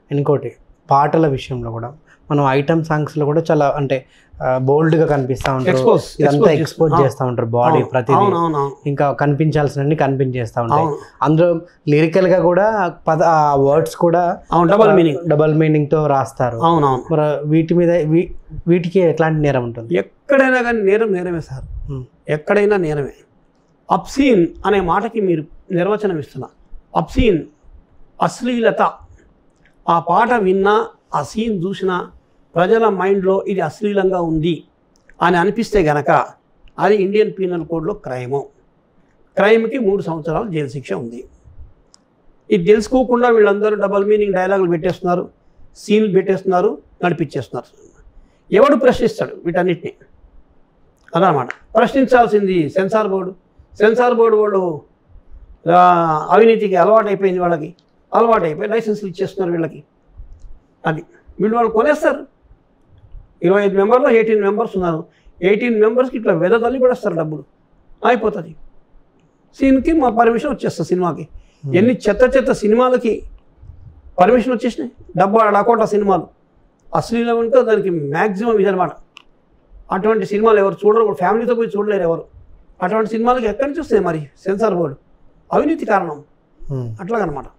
ఇంకోటి పాటల విషయంలో కూడా మనం ఐటమ్ సాంగ్స్లో కూడా చాలా అంటే బోల్డ్గా కనిపిస్తూ ఉంటారు ఎక్స్పోజ్ ఇదంతా ఎక్స్పోజ్ చేస్తూ ఉంటారు బాడీ ప్రతిదీ అవును అవును అవును ఇంకా కనిపించాల్సినన్ని కనిపించేస్తూ ఉంటాయి అవును అందులో లిరికల్ గా కూడా పద ఆ వర్డ్స్ కూడా అవును డబల్ మీనింగ్ డబల్ మీనింగ్ తో రాస్తారు అవును అవును మరి వీటి మీద వీ- వీటికి ఎట్లాంటి నేరం ఉంటుంది ఎక్కడైనా కానీ నేరం నేరమే సార్ ఉమ్. ఎక్కడైనా నేరమే అప్సీన్ అనే మాటకి మీరు నిర్వచనం ఇస్తున్నా అప్సీన్ అశ్లీలత ఆ పాట విన్నా ఆ సీన్ చూసినా ప్రజల మైండ్లో ఇది అశ్లీలంగా ఉంది అని అనిపిస్తే గనక అది ఇండియన్ పీనల్ కోడ్లో క్రైము క్రైమ్కి మూడు సంవత్సరాలు జైలు శిక్ష ఉంది ఇది తెలుసుకోకుండా వీళ్ళందరూ డబల్ మీనింగ్ డైలాగులు పెట్టేస్తున్నారు సీన్లు పెట్టేస్తున్నారు నడిపించేస్తున్నారు ఎవడు ప్రశ్నిస్తాడు వీటన్నిటిని అదనమాట ప్రశ్నించాల్సింది సెన్సార్ బోర్డు సెన్సార్ బోర్డు వాళ్ళు ఆ, అవినీతికి అలవాటు అయిపోయింది వాళ్ళకి అలవాటు అయిపోయి లైసెన్సులు ఇచ్చేస్తున్నారు వీళ్ళకి అది వీళ్ళు వాళ్ళు కొనేస్తారు ఇరవై ఐదు మెంబర్లో ఎయిటీన్ మెంబర్స్ ఉన్నారు ఎయిటీన్ మెంబర్స్కి ఇట్లా వెదతల్లి పడేస్తారు డబ్బులు అయిపోతుంది సీన్కి మా పర్మిషన్ వచ్చేస్తుంది సినిమాకి ఎన్ని చెత్త చెత్త సినిమాలకి పర్మిషన్ వచ్చేసినాయి డబ్బా డకోటా సినిమాలు అశ్లీలం ఉంటే దానికి మ్యాక్సిమం ఇదనమాట అటువంటి సినిమాలు ఎవరు చూడరు ఫ్యామిలీతో పోయి చూడలేరు ఎవరు అటువంటి సినిమాలకి ఎక్కడి నుంచి వస్తాయి మరి సెన్సార్ బోర్డు అవినీతి కారణం ఉమ్. అట్లాగనమాట